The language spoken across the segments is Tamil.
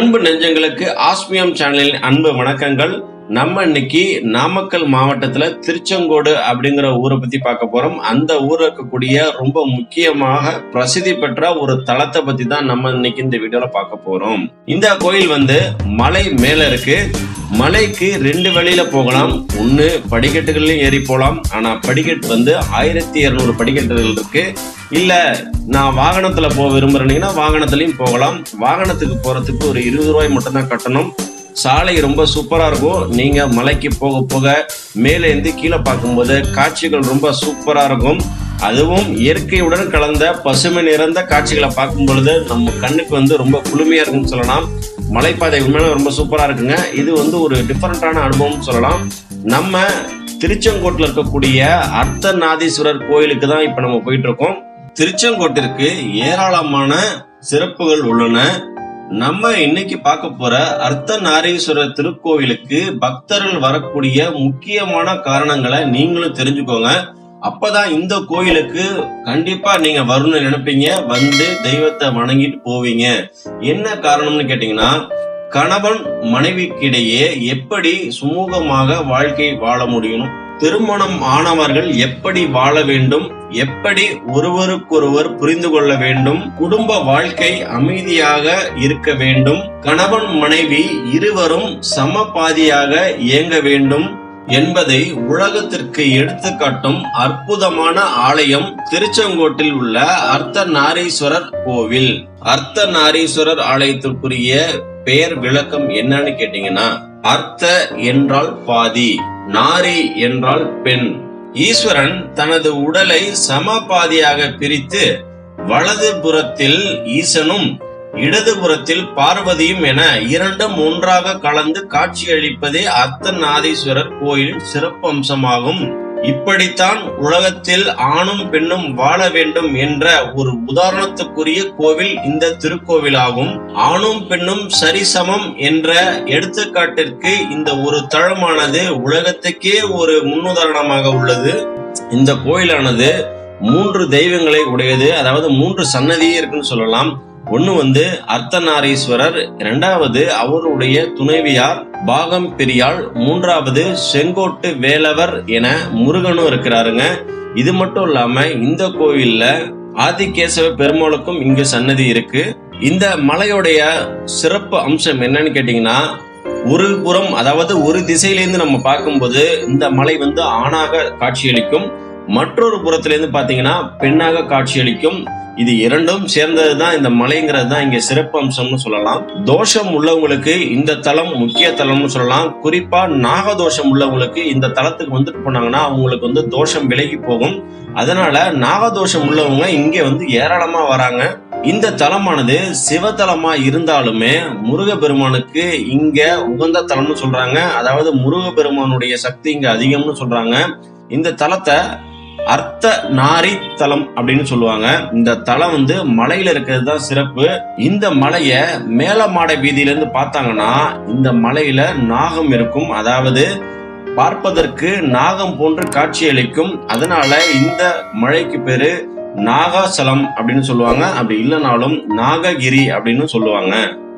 அன்பு நெஞ்சங்களுக்கு ஆஸ்மியம் சேனலின் அன்பு வணக்கங்கள் நம்ம இன்னைக்கு நாமக்கல் மாவட்டத்துல திருச்செங்கோடு அப்படிங்கிற ஊரை பத்தி பார்க்க போறோம் அந்த ஊர்ல இருக்கக்கூடிய ரொம்ப முக்கியமாக பிரசித்தி பெற்ற ஒரு தலத்தை பத்தி தான் நம்ம இன்னைக்கு இந்த வீடியோல பார்க்க போறோம் இந்த கோயில் வந்து மலை மேல இருக்கு மலைக்கு ரெண்டு வழியில போகலாம் ஒண்ணு படிக்கட்டுகள்லயும் ஏறி போகலாம் ஆனா படிக்கட்டு வந்து ஆயிரத்தி இருநூறு படிக்கட்டுகள் இருக்கு இல்ல நான் வாகனத்துல போக விரும்புறேனீங்கன்னா வாகனத்துலயும் போகலாம் வாகனத்துக்கு போறதுக்கு ஒரு இருபது ரூபாய் மட்டும் தான் கட்டணும் சாலை ரொம்ப சூப்பரா இருக்கும் நீங்க மலைக்கு போக போக மேலே இருந்து கீழே பார்க்கும்போது காட்சிகள் ரொம்ப சூப்பரா இருக்கும் அதுவும் இயற்கையுடன் கலந்த பசுமை நிறைந்த காட்சிகளை பார்க்கும் பொழுது நம்ம கண்ணுக்கு வந்து ரொம்ப குளுமையா இருக்குன்னு சொல்லலாம் மலைப்பாதை உண்மையில ரொம்ப சூப்பரா இருக்குங்க இது வந்து ஒரு டிஃபரெண்டான அனுபவம் சொல்லலாம் நம்ம திருச்செங்கோட்டில் இருக்கக்கூடிய அர்த்தநாதீஸ்வரர் கோயிலுக்கு தான் இப்ப நம்ம போயிட்டு இருக்கோம் திருச்செங்கோட்டிற்கு ஏராளமான சிறப்புகள் உள்ளன நம்ம இன்னைக்கு பார்க்க போற அர்த்தநாரீஸ்வரர் திருக்கோவிலுக்கு பக்தர்கள் வரக்கூடிய முக்கியமான காரணங்களை நீங்களும் தெரிஞ்சுக்கோங்க அப்பதான் இந்த கோயிலுக்கு கண்டிப்பா நீங்க வரணும்னு நினைப்பீங்க வந்து தெய்வத்தை வணங்கிட்டு போவீங்க என்ன காரணம்னு கேட்டீங்கன்னா கணவன் மனைவிக்கிடையே எப்படி சுமூகமாக வாழ்க்கை வாழ முடியும் திருமணம் ஆனவர்கள் எப்படி வாழ வேண்டும் எப்படி ஒருவருக்கொருவர் புரிந்து கொள்ள வேண்டும் குடும்ப வாழ்க்கை அமைதியாக இருக்க வேண்டும் கணவன் மனைவி இருவரும் சமபாதியாக இயங்க வேண்டும் என்பதை உலகத்திற்கு எடுத்துக்காட்டும் அற்புதமான ஆலயம் திருச்செங்கோட்டில் உள்ள அர்த்தநாரீஸ்வரர் கோவில் அர்த்தநாரீஸ்வரர் ஆலயத்திற்குரிய பெயர் விளக்கம் என்னன்னு கேட்டீங்கன்னா அர்த்த என்றால் பாதி நாரி என்றால் பெண் ஈஸ்வரன் தனது உடலை சமபாதியாக பிரித்து வலது புறத்தில் ஈசனும் இடதுபுறத்தில் பார்வதியும் என இரண்டும் ஒன்றாக கலந்து காட்சியளிப்பதே அர்த்தநாதீஸ்வரர் கோயிலின் சிறப்பு அம்சமாகும் இப்படித்தான் உலகத்தில் ஆணும் பெண்ணும் வாழ வேண்டும் என்ற ஒரு உதாரணத்துக்குரிய கோவில் இந்த திருக்கோவிலாகும் ஆணும் பெண்ணும் சரிசமம் என்ற எடுத்துக்காட்டிற்கு இந்த ஒரு தளமானது உலகத்துக்கே ஒரு முன்னுதாரணமாக உள்ளது இந்த கோயிலானது மூன்று தெய்வங்களை உடையது அதாவது மூன்று சன்னதியே இருக்குன்னு சொல்லலாம் ஒண்ணு வந்து அர்த்தநாரீஸ்வரர் இரண்டாவது அவருடைய துணைவியார் பாகம் பெரியாள் மூன்றாவது செங்கோட்டு வேலவர் என முருகனும் இருக்கிறாருங்க இது மட்டும் இல்லாம இந்த கோயில்ல ஆதிகேசவ பெருமாளுக்கும் இங்கு சன்னதி இருக்கு இந்த மலையுடைய சிறப்பு அம்சம் என்னன்னு கேட்டீங்கன்னா ஒரு புறம் அதாவது ஒரு திசையிலேருந்து நம்ம பார்க்கும்போது இந்த மலை வந்து ஆணாக காட்சியளிக்கும் மற்றொரு புறத்திலேருந்து பாத்தீங்கன்னா பெண்ணாக காட்சியளிக்கும் இது இரண்டும் சேர்ந்தது தான் இந்த மலைங்கிறது தான் இங்க சிறப்பு அம்சம்னு சொல்லலாம் தோஷம் உள்ளவங்களுக்கு இந்த தலம் முக்கிய தலம்னு சொல்லலாம் குறிப்பா நாகதோஷம் உள்ளவங்களுக்கு இந்த தலத்துக்கு வந்துட்டு போனாங்கன்னா அவங்களுக்கு வந்து தோஷம் விலகி போகும் அதனால நாகதோஷம் உள்ளவங்க இங்க வந்து ஏராளமா வராங்க இந்த தலமானது சிவத்தலமா இருந்தாலுமே முருகப்பெருமானுக்கு இங்க உகந்த தலம்னு சொல்றாங்க அதாவது முருகப்பெருமானுடைய சக்தி இங்க அதிகம்னு சொல்றாங்க இந்த தலத்தை அர்த்த நாரி தலம் அப்படின்னு சொல்லுவாங்க இந்த தலம் வந்து மலையில இருக்கிறது தான் சிறப்பு இந்த மலைய மேலமாட வீதியில இருந்து பார்த்தாங்கன்னா இந்த மலையில நாகம் இருக்கும் அதாவது பார்ப்பதற்கு நாகம் போன்று காட்சியளிக்கும் அதனால இந்த மலைக்கு பேரு நாகாசலம் அப்படின்னு சொல்லுவாங்க அப்படி இல்லைனாலும் நாககிரி அப்படின்னு சொல்லுவாங்க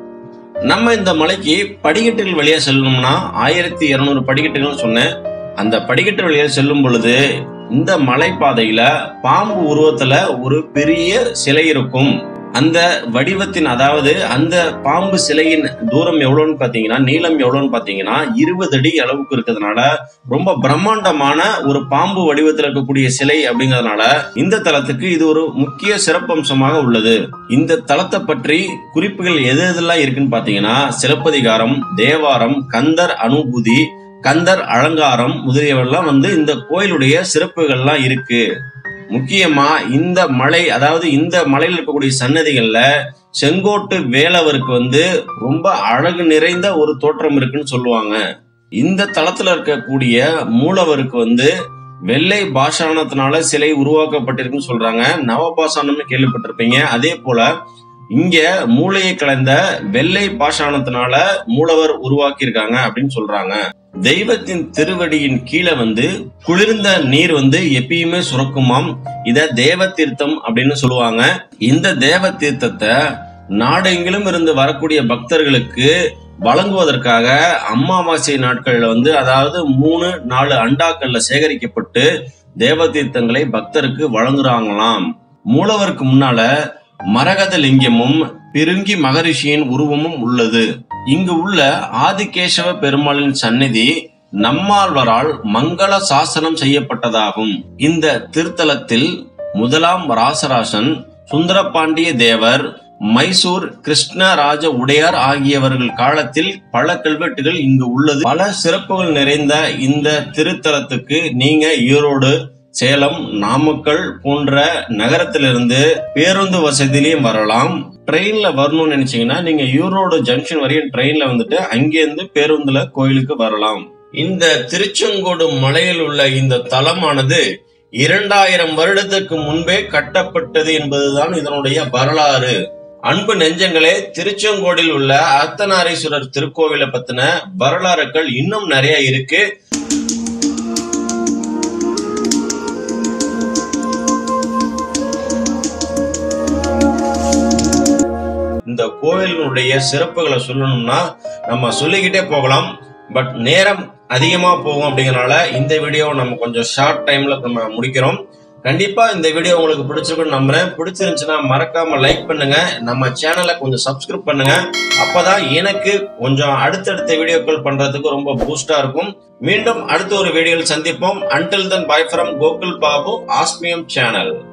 நம்ம இந்த மலைக்கு படிக்கட்டுகள் வழியா செல்லணும்னா ஆயிரத்தி இருநூறு படிக்கட்டுகள் சொன்னேன் அந்த படிக்கட்டு வழியா செல்லும் பொழுது இந்த மலைப்பாதையில பாம்பு உருவத்துல ஒரு பெரிய சிலை இருக்கும் அந்த வடிவத்தின் அதாவது அந்த பாம்பு சிலையின் தூரம் எவ்வளவுன்னு பாத்தீங்கன்னா நீளம் எவ்வளவுன்னு பாத்தீங்கன்னா இருபது அடி அளவுக்கு இருக்கிறதுனால ரொம்ப பிரம்மாண்டமான ஒரு பாம்பு வடிவத்தில் இருக்கக்கூடிய சிலை அப்படிங்கறதுனால இந்த தலத்துக்கு இது ஒரு முக்கிய சிறப்பம்சமாக உள்ளது இந்த தலத்தை பற்றி குறிப்புகள் எது எதெல்லாம் இருக்குன்னு பாத்தீங்கன்னா சிலப்பதிகாரம் தேவாரம் கந்தர் அனுபூதி கந்தர் அலங்காரம் முதலியவெல்லாம் வந்து இந்த கோயிலுடைய சிறப்புகள்லாம் இருக்கு முக்கியமா இந்த மலை அதாவது இந்த மலையில் இருக்கக்கூடிய சன்னதிகள்ல செங்கோட்டு வேலவருக்கு வந்து ரொம்ப அழகு நிறைந்த ஒரு தோற்றம் இருக்குன்னு சொல்லுவாங்க இந்த தளத்துல இருக்கக்கூடிய மூலவருக்கு வந்து வெள்ளை பாஷாணத்தினால சிலை உருவாக்கப்பட்டிருக்குன்னு சொல்றாங்க நவபாஷாணம்னு கேள்விப்பட்டிருப்பீங்க அதே போல இங்க மூளையை கலந்த வெள்ளை பாஷாணத்தினால மூலவர் உருவாக்கி இருக்காங்க அப்படின்னு சொல்றாங்க தெய்வத்தின் திருவடியின் கீழே வந்து குளிர்ந்த நீர் வந்து எப்பயுமே சுரக்குமாம் இத தேவ தீர்த்தம் அப்படின்னு சொல்லுவாங்க இந்த தேவ தீர்த்தத்தை நாடெங்கிலும் இருந்து வரக்கூடிய பக்தர்களுக்கு வழங்குவதற்காக அமாவாசை நாட்கள்ல வந்து அதாவது மூணு நாலு அண்டாக்கள்ல சேகரிக்கப்பட்டு தேவதீர்த்தங்களை பக்தருக்கு வழங்குறாங்களாம் மூலவருக்கு முன்னால மரகத லிங்கமும் பிருங்கி மகரிஷியின் உருவமும் உள்ளது இங்கு உள்ள ஆதிகேசவ பெருமாளின் சந்நிதி நம்மாழ்வரால் மங்கள சாசனம் செய்யப்பட்டதாகும் இந்த திருத்தலத்தில் முதலாம் ராசராசன் சுந்தரபாண்டிய தேவர் மைசூர் கிருஷ்ணராஜ உடையார் ஆகியவர்கள் காலத்தில் பல கல்வெட்டுகள் இங்கு உள்ளது பல சிறப்புகள் நிறைந்த இந்த திருத்தலத்துக்கு நீங்க ஈரோடு சேலம் நாமக்கல் போன்ற நகரத்திலிருந்து பேருந்து வசதியிலையும் வரலாம் ட்ரெயின்ல வரணும்னு நினைச்சீங்கன்னா நீங்க ஈரோடு ஜங்ஷன் வரையும் ட்ரெயின்ல வந்துட்டு அங்கேருந்து பேருந்துல கோயிலுக்கு வரலாம் இந்த திருச்செங்கோடு மலையில் உள்ள இந்த தலமானது இரண்டாயிரம் வருடத்துக்கு முன்பே கட்டப்பட்டது என்பதுதான் இதனுடைய வரலாறு அன்பு நெஞ்சங்களே திருச்செங்கோடில் உள்ள அர்த்தநாரீஸ்வரர் திருக்கோவிலை பத்தின வரலாறுகள் இன்னும் நிறைய இருக்கு இந்த கோவிலினுடைய சிறப்புகளை சொல்லணும்னா நம்ம சொல்லிக்கிட்டே போகலாம் பட் நேரம் அதிகமா போகும் அப்படிங்கறனால இந்த வீடியோ நம்ம கொஞ்சம் ஷார்ட் டைம்ல நம்ம முடிக்கிறோம் கண்டிப்பா இந்த வீடியோ உங்களுக்கு பிடிச்சிருக்குன்னு நம்புறேன் பிடிச்சிருந்துச்சுன்னா மறக்காம லைக் பண்ணுங்க நம்ம சேனலை கொஞ்சம் சப்ஸ்கிரைப் பண்ணுங்க அப்பதான் எனக்கு கொஞ்சம் அடுத்தடுத்த வீடியோக்கள் பண்றதுக்கு ரொம்ப பூஸ்டா இருக்கும் மீண்டும் அடுத்த ஒரு வீடியோவில் சந்திப்போம் until then bye from Gokul Babu osmium channel